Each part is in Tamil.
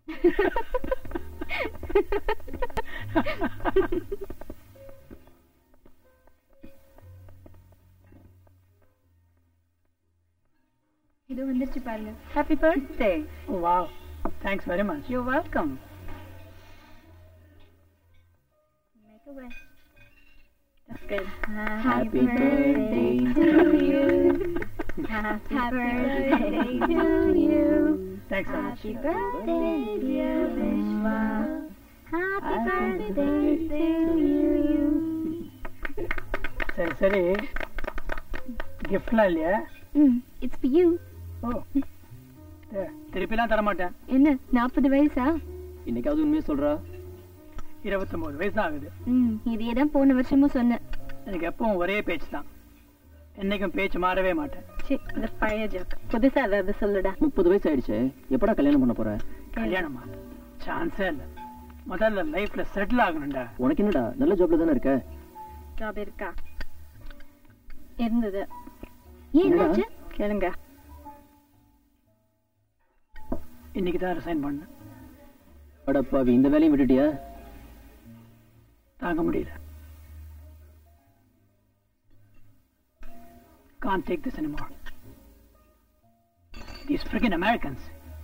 இது வந்துருச்சு பாருங்க happy birthday Oh, wow. Thanks very much. You welcome That's good. Happy birthday to you. Happy birthday to you. Thanks so much. Happy birthday, dear Vishwa. Happy birthday to you. சரி சரி கிஃப்ட்லாம் இல்லையா ம் இட்ஸ் for you. ஓ த- திருப்பிலாம் தர மாட்டேன் என்ன நாற்பது வயசா இன்னைக்காவது உண்மையை சொல்றா இருபத்தொம்போது வயசு ஆகுது ம் இதே தான் போன வருஷமும் சொன்னேன் எனக்கு எப்பவும் ஒரே பேச்சு தான் என்னைக்கும் பேச்சு மாறவே மாட்டேன் சி இந்த பழைய ஜோக் புதுசா ஏதாவது சொல்லுடா முப்பது வயசு ஆயிடுச்சு எப்படா கல்யாணம் பண்ண போற கல்யாணமா சான்ஸே இல்லை முதல்ல லைஃப்ல செட்டில் ஆகணும்டா உனக்கு என்னடா நல்ல ஜாப்ல தானே இருக்க ஜாப் இருக்கா இருந்தது ஏன் என்னாச்சு? கேளுங்க இன்னைக்கு தான் ரிசைன் பண்ணேன் அடப்பாவி இந்த வேலையும் விட்டுட்டியா தாங்க முடியல Can't take this anymore. These freaking Americans.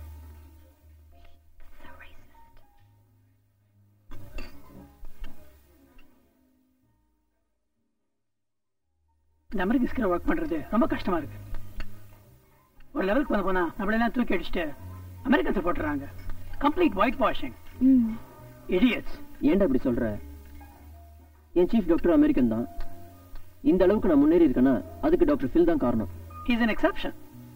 இந்த அமெரிக்கன்ஸ்கிட்ட ஒர்க் பண்றது ரொம்ப கஷ்டமா இருக்கு ஒரு லெவலுக்கு வந்து போனா நம்மளெல்லாம் தூக்கி அடிச்சுட்டு அமெரிக்கன்ஸ் போட்டுறாங்க கம்ப்ளீட் ஒயிட் வாஷிங் ம் இடியட்ஸ் ஏன்டா இப்படி சொல்ற என் சீஃப் டாக்டர் அமெரிக்கன் தான் இந்த அளவுக்கு நான் முன்னேறி இருக்கேன்னா அதுக்கு டாக்டர் ஃபில் தான் காரணம் இஸ் an exception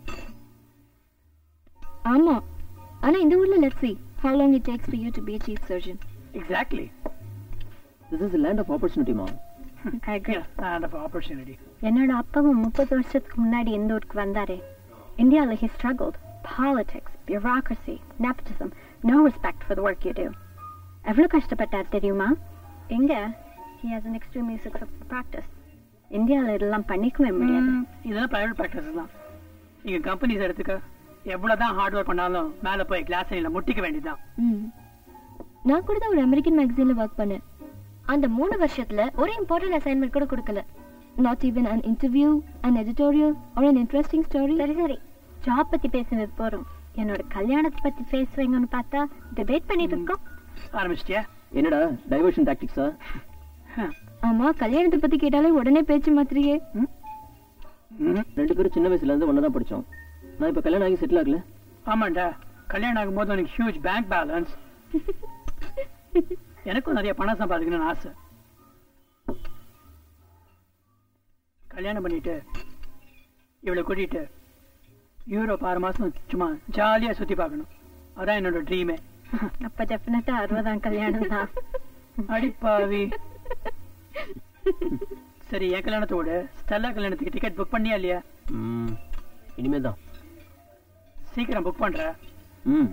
ஆமா ஆனா இந்த ஊர்ல let's see how long it takes for you to be a chief surgeon exactly this is land of ஆப்பர்ச்சுனிட்டிமா I agree. yeah land of opportunity என்னோட அப்பாவும் முப்பது வருஷத்துக்கு முன்னாடி இந்த ஊருக்கு வந்தாரே இந்தியாவில் he struggled politics bureaucracy nepotism no respect for the work you do எவ்வளவு கஷ்டப்பட்டார் தெரியுமா எங்க he has an extremely successful practice இந்தியாவில் இதெல்லாம் பண்ணிக்கவே முடியாது இதெல்லாம் பிரைவேட் ப்ராக்டிஸ் தான் நீங்க கம்பெனிஸ் எடுத்துக்க எவ்வளவுதான் ஹார்ட் ஒர்க் பண்ணாலும் மேல போய் கிளாஸ் அணியில முட்டிக்க வேண்டியதுதான் ம். நான் கூட தான் ஒரு அமெரிக்கன் மேகசின்ல ஒர்க் பண்ணேன் அந்த மூணு வருஷத்துல ஒரு இம்பார்ட்டன்ட் அசைன்மெண்ட் கூட கொடுக்கல not even an interview an editorial or an interesting story சரி சரி ஜாப் பத்தி பேசினது போறோம் என்னோட கல்யாணத்தை பத்தி பேசுவீங்கன்னு பார்த்தா டிபேட் பண்ணிட்டு இருக்கோம் ஆரம்பிச்சிட்டியா என்னடா டைவர்ஷன் டாக்டிக்ஸா ஆமா கல்யாணத்தை பத்தி கேட்டாலே உடனே பேச்சு மாத்திரியே ரெண்டு பேரும் சின்ன வயசுல இருந்து ஒன்னா தான் படிச்சோம் நான் இப்ப கல்யாணம் ஆகி செட்டில் ஆகல ஆமாண்டா கல்யாணம் ஆகும்போது உனக்கு ஹியூஜ் பேங்க் பேலன்ஸ் எனக்கும் நிறைய பணம் சம்பாதிக்கணும்னு ஆசை கல்யாணம் பண்ணிட்டு இவளை கூட்டிட்டு யூரோப் ஆறு மாசம் சும்மா ஜாலியா சுத்தி பார்க்கணும் அதான் என்னோட ட்ரீமே அப்ப டெஃபினட்டா அறுபதாம் கல்யாணம் தான் அடிப்பாவி சரி என் கல்யாணத்தோட ஸ்டெல்லா கல்யாணத்துக்கு டிக்கெட் புக் பண்ணியா இல்லையா ம் இனிமே தான் சீக்கிரம் புக் பண்ற ம்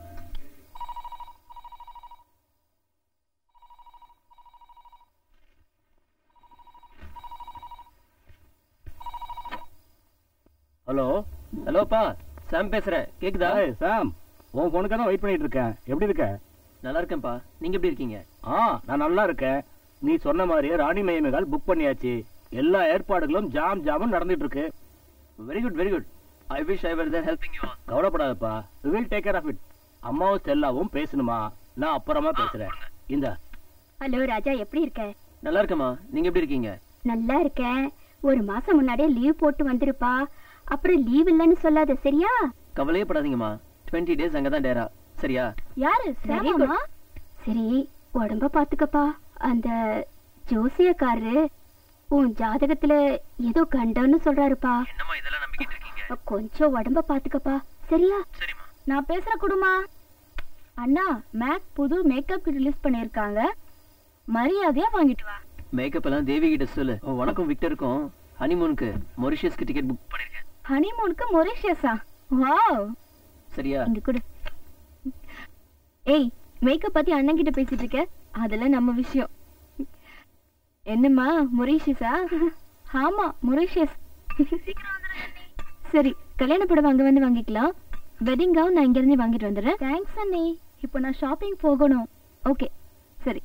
ஹலோ ஹலோப்பா சாம் பேசுறேன் கேக்குதா ஏய் சாம் உன் பொண்ணுக்காக தான் வெயிட் பண்ணிட்டு இருக்கேன் எப்படி இருக்க நல்லா இருக்கேன்ப்பா நீங்க எப்படி இருக்கீங்க ஆ நான் நல்லா இருக்கேன் நீ சொன்ன மாதிரியே ராணி மயமேகால் புக் பண்ணியாச்சு எல்லா ஏற்பாடுகளும் ஜாம் ஜாமும் நடந்துட்டு இருக்கு very good very good I wish I were there helping you கவலைப்படாதப்பா will take care of it அம்மாவும் ஸ்டெல்லாவும் பேசணுமா நான் அப்புறமா பேசுறேன் இந்த ஹலோ ராஜா எப்படி இருக்க நல்லா இருக்கேம்மா நீங்க எப்படி இருக்கீங்க நல்லா இருக்கேன் ஒரு மாசம் முன்னாடியே லீவ் போட்டு வந்திருப்பா அப்புறம் லீவ் இல்லைன்னு சொல்லாத சரியா கவலையே படாதீங்கம்மா டுவெண்ட்டி டேஸ் அங்கதான் டேரா சரியா யாரு Very சாமாமா சரி உடம்ப பாத்துக்கப்பா அந்த ஜோசியக்காரரு உன் ஜாதகத்துல ஏதோ கண்டம்னு சொல்றாருப்பா என்னம்மா இதெல்லாம் நம்பிக்கிட்டு இருக்கீங்க கொஞ்சம் உடம்ப பாத்துக்கப்பா சரியா சரிம்மா நான் பேசுற குடுமா அண்ணா மேக் புது மேக்கப் ரிலீஸ் பண்ணிருக்காங்க மரியாதையா வாங்கிட்டு வா மேக்கப் எல்லாம் தேவி கிட்ட சொல்லு ஓ, உனக்கும் விக்டருக்கும் ஹனிமூனுக்கு மொரிஷியஸ்க்கு டிக்கெட் புக் பண்ணிருக்கேன் ஹனிமூனுக்கு மொரிஷியஸா வாவ் சரியா இங்க கொடு ஏய் மேக்கப் பத்தி அண்ணன் கிட்ட பேசிட்டு இருக்க அதெல்லாம் நம்ம விஷயம் என்னம்மா மொரிஷியஸா ஆமா மொரிஷியஸ் சரி கல்யாண புடவை அங்க வந்து வாங்கிக்கலாம் வெட்டிங் கவுன் நான் இங்க இருந்து வாங்கிட்டு வந்துடுறேன் தேங்க்ஸ் அண்ணி இப்போ நான் ஷாப்பிங் போகணும் ஓகே சரி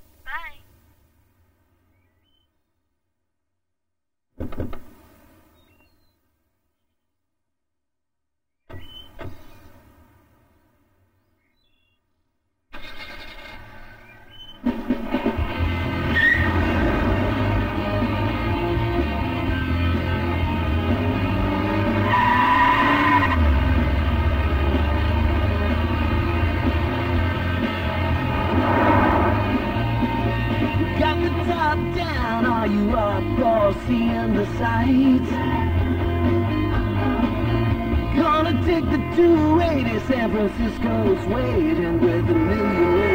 Got the top down, are you up for seeing the sights? Gonna take the 280, San Francisco's waiting with a million ways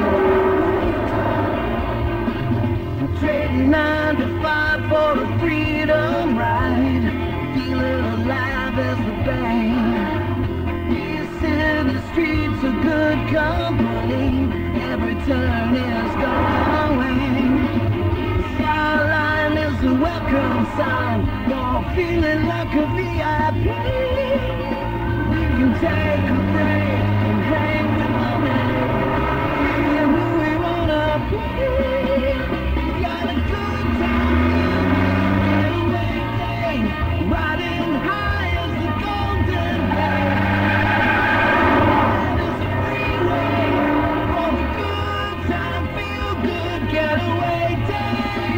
to feel Trading nine to five for a freedom ride, feeling alive as the band. Peace in the streets of good company. Every turn is going. Skyline is a welcome sign. You're feeling like a VIP. You can take a break and hang with my man. Being who we wanna be. Got a good time. Waiting, riding high as the golden gate. There's a freeway for the good time, feel good getaway day.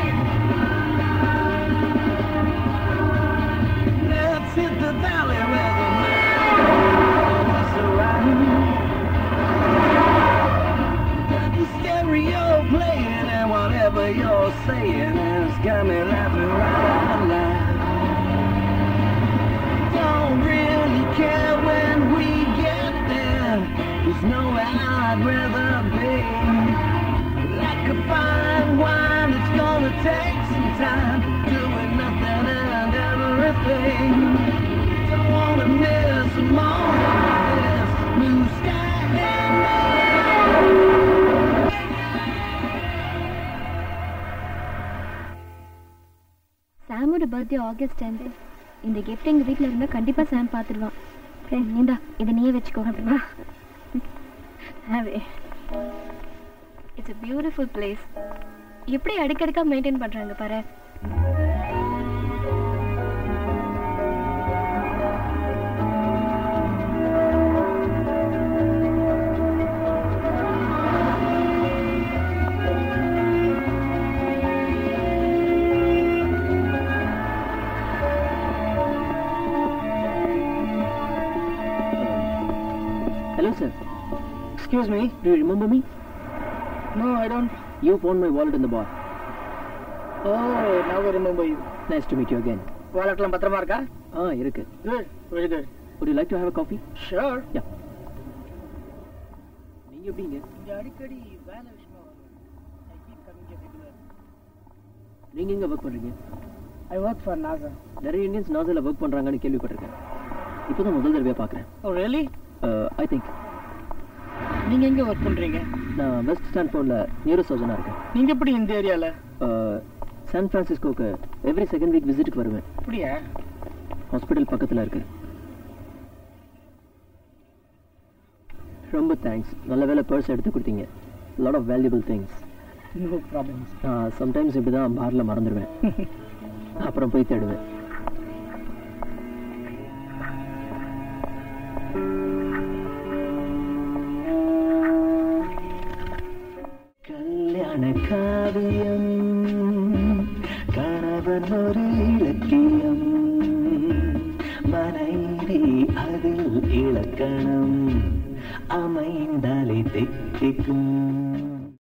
Let's hit the valley where the mountains surround. Got the stereo playing and whatever you're saying has got me laughing right out loud. Don't really care when we get there. There's nowhere I'd rather be. Like a fine wine, it's gonna take some time. Doing nothing and everything. Don't wanna miss a moment of this. Blue sky and சாமோட பர்த்டே ஆகஸ்ட் டென்த் இந்த கிஃப்ட் எங்க வீட்ல இருந்தா கண்டிப்பா சாம் பார்த்துடுவான் சரி நீந்தா இதை நீயே வச்சுக்கோ வா Hawaii it's a beautiful place எப்படி அடுக்கடுக்கா மெயின்டைன் பண்றாங்க பாரு Hello, sir. Excuse me Do you remember me? No I don't You found my wallet in the bar. Oh now remember you Nice to meet you again. வாலெட்லாம் பத்திரமா இருக்கா ஆ இருக்கு good very good Would you like to have a coffee? Sure Yeah. நீங்க எப்படிங்க இங்க அடிக்கடி வேலை விஷயமா வருவேன் I keep coming here regular நீங்க எங்க ஒர்க் பண்றீங்க ஐ ஒர்க் ஃபார் நாசா நிறைய இந்தியன்ஸ் நாசில ஒர்க் பண்றாங்கன்னு கேள்விப்பட்டிருக்கேன் இப்போதான் முதல் தடவையா பார்க்குறேன் ஓ ரியலி ஐ திங்க் நீங்க எங்க ஒர்க் பண்றீங்க நான் வெஸ்ட் ஸ்டான்ஃபோர்டில் நியூரோ சர்ஜனாக இருக்கேன் நீங்க எப்படி இந்த ஏரியால சான் ஃப்ரான்சிஸ்கோக்கு எவ்ரி செகண்ட் வீக் விசிட்டுக்கு வருவேன் அப்படியா ஹாஸ்பிட்டல் பக்கத்தில் இருக்கு ரொம்ப தேங்க்ஸ் நல்ல வேலை பர்ஸ் எடுத்து கொடுத்தீங்க lot of valuable things no problems நான் சம்டைம்ஸ் இப்படி தான் பாரில் மறந்துடுவேன் அப்புறம் போய் தேடுவேன் கல்யாண காவியம் கணவன் ஒரு இலக்கியம் மனைவி அதில் இலக்கணம் அமைந்தாலே தித்திக்கும்